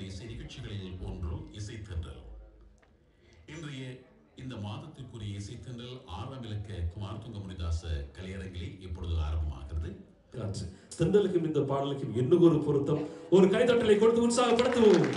இசை நிகழ்ச்சிகளில் ஒன்று இசைத்தன்றல் இன்றைய இந்த மாதத்திற்குரிய இசைத்தன்றல் ஆறாம் இலக்க குமார் துங்க முனிதாச கலையரங்கிலே இப்பொழுது ஆரம்பமாகிறது காற்று தென்றலுக்கும் இந்த பாடலுக்கும் இன்னும் ஒரு பொருத்தம் ஒரு கைதட்டலை கொடுத்து உற்சாகப்படுத்துவோம்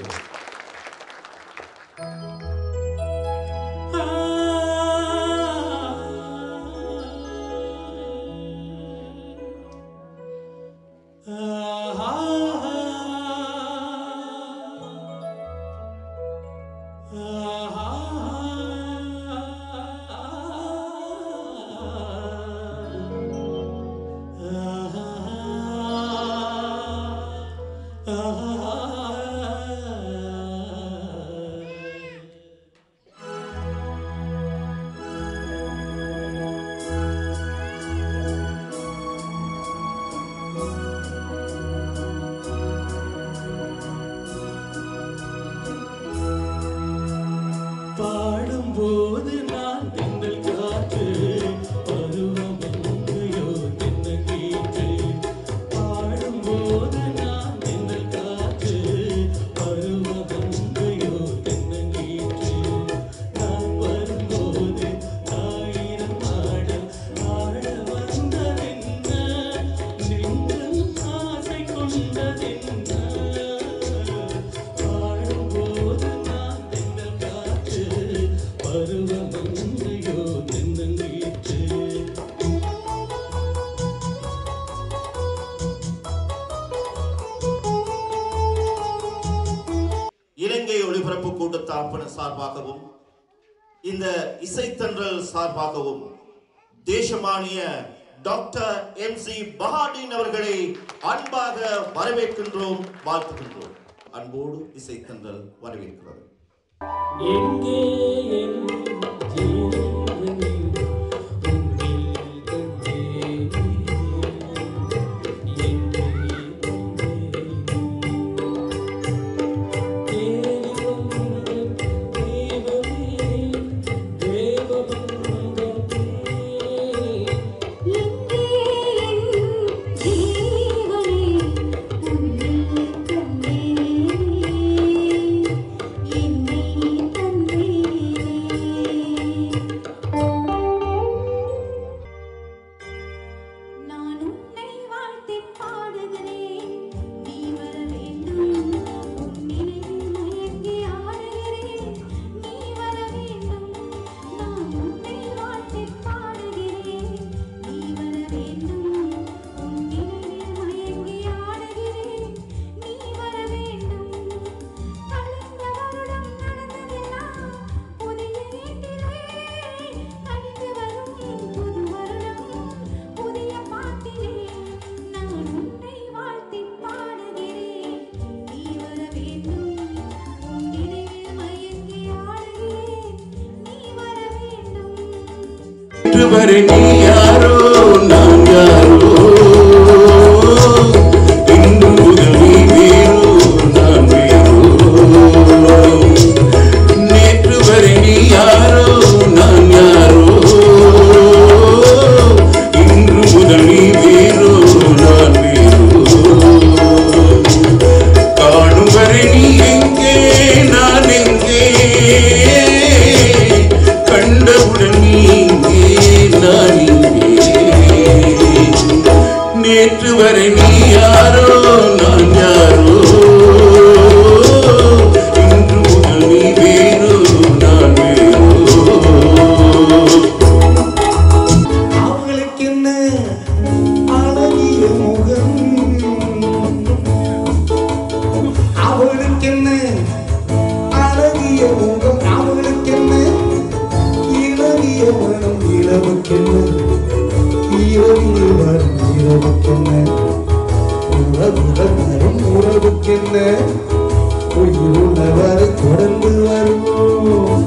பாடும்போது நான் தென்றல் காற்று பருவம் எங்கேயோ தென்னங்கீற்று பாடும்போது நான் தென்றல் காற்று பருவம் எங்கேயோ தென்னங்கீற்று நான் வரும்போது ஆயிரம் ஆடல் ஆட வந்ததென்ன நெஞ்சம் ஆசை கொண்டதென்ன பாடும்போது நான் தென்றல் காற்று பருவம் எங்கேயோ தென்னங்கீற்று இலங்கை ஒளிபரப்பு கூட்டத்தாப்பன சார்பாகவும் இந்த இசைத்தன்றல் சார்பாகவும் தேசமானிய டாக்டர் எம் சி பஹாடின் அவர்களை அன்பாக வரவேற்கின்றோம் வாழ்த்துகின்றோம் அன்போடு இசைத்தன்றல் வரவேற்கிறது எங்கே என் ஜீவனே உன்னில் கண்டேன் எங்கே தேடி வந்த தேவனே தேவபந்தனே எங்கே என் ஜீவனே உன்னில் கண்டேன் என்னை தந்தேனே நான் உன்னை வாழ்த்திப் பாடுகிறேன் நீ வர வேண்டும் உன் நினைவில் மயங்கி ஆடுகிறேன் நீ வர வேண்டும் நான் உன்னை வாழ்த்திப் பாடுகிறேன் நீ வர வேண்டும் உன் நினைவில் மயங்கி ஆடுகிறேன் நீ வர வேண்டும் கலந்த வருடம் நடந்ததெல்லாம் புதிய வீட்டிலே கழிந்து வரும் புது வருடம் புதிய பாட்டிலே நான் உன்னை வாழ்த்திப் பாடுகிறேன் நீ வர வேண்டும் உன் நினைவில் மயங்கி ஆடுகிறேன் நீ வர வேண்டும் இன்றுவரை நீ யாரோ நான் யாரோ இன்று முதல் நீ வேறோ நான் வேறோ நேற்று வரை நீ யாரோ நான் யாரோ இன்று முதல் நீ வேறோ நான் வேறோ காணும் வரை நீ எங்கே நான் எங்கே கண்டவுடன் நீ இங்கே நான் இங்கே நேற்று வரை நீ யாரோ நான் யாரோ இன்று முதல் நீ வேறோ நான் வேறோ அவளுக்கு என்ன அழகிய முகம் அவளுக்கு என்ன அழகிய முகம் அவளுக்கு என்ன இளகிய மனம் இளவுக்கென்ன இரவில் வரும் இரவுக்கென்ன உறவுடன் வரும் உறவுக்கென்ன உயிருள்ளவரை தொடர்ந்து வருவோம்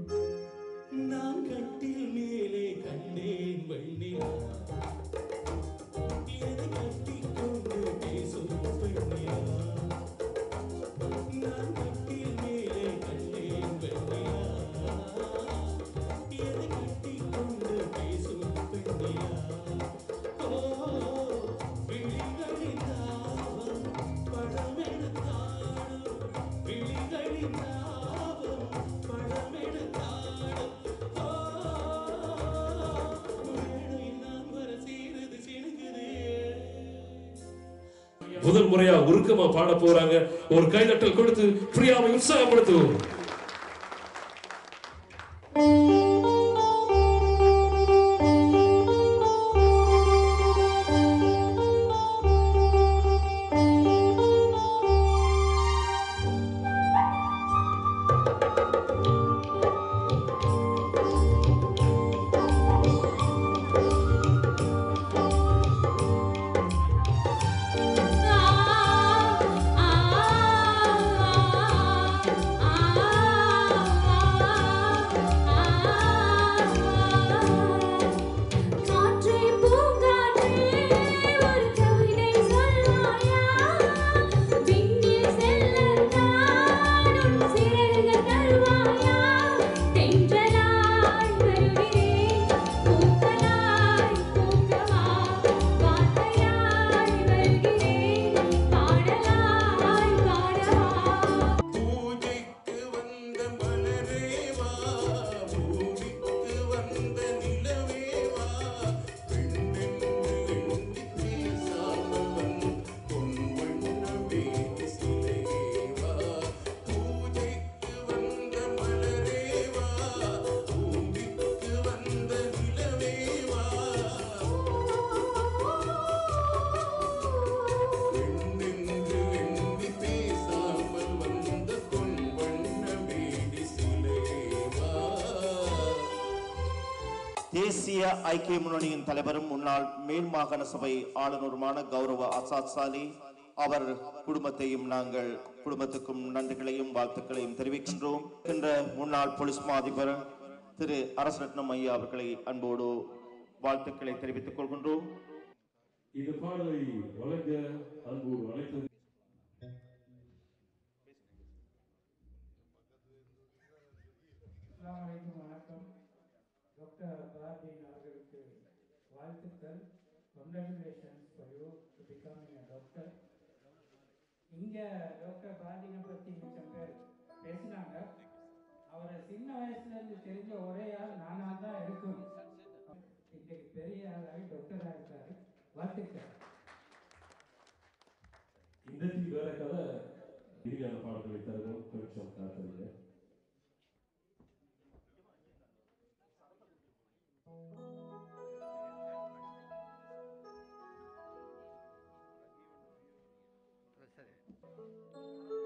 நான் கட்டில் மேலே கண்டேன் வெண்ணிலா முதல் முறையா உருக்கமா பாட போறாங்க ஒரு கைதட்டல் கொடுத்து பிரியாவை உற்சாகப்படுத்துவோம் காற்றே பூங்காற்றே ஒரு கவிதை சொல்வாயா விண்ணில் செல்லத்தான் உன் சிறகுகள் தருவாயா தென்றலாய் வருகிறேன் பூக்களாய் பூக்கவா வார்த்தையாய் வருகிறேன் பாடலாய் பாடவா பூஜைக்கு வந்த மலரேவா பூமிக்கு வந்த நிலவேவா பெண்ணென்று எண்ணி பேசாமல் பொன் வண்ணமே சிலையேவா பூஜைக்கு வந்த மலரேவா பூமிக்கு வந்த நிலவேவா பெண்ணென்று எண்ணி பேசாமல் வந்த பொன் வண்ணமேடி சிலையேவா தேசிய ஐக்கிய முன்னணியின் தலைவரும் முன்னாள் மேல் மாகாண சபை ஆளுநருமான கௌரவ ஆசாத் சாலி அவர் குடும்பத்தையும் நாங்கள் குடும்பத்துக்கும் நன்றிகளையும் வாழ்த்துக்களையும் தெரிவிக்கின்றோம் என்ற முன்னாள் போலீஸ் மா அதிபர் திரு அரசரட்னம் ஐயா அவர்களை அன்போடு வாழ்த்துக்களை தெரிவித்துக் கொள்கின்றோம் இந்த பாடலை வழங்க அன்போடு அழைத்தது அஸ்ஸலாமு அலைக்கும் வணக்கம் டாக்டர் பாரதின் அவர்களுக்கு வாழ்த்துக்கள் congratulations for you to becoming a doctor இங்கே டாக்டர் பாரதினை பற்றி மிச்சம் பேர் பேசினாங்க அவரை சின்ன வயசுலேருந்து தெரிஞ்ச ஒரே ஆள் நானாக தான் இருக்கும் இன்றைக்கு பெரிய ஆளாகி டாக்டராக இருக்காரு வாழ்த்துக்கள் இன்றைக்கு வேற கதை இறுதியான பாடல்களை தருவோம் கொஞ்சம் காத்துருங்க சரி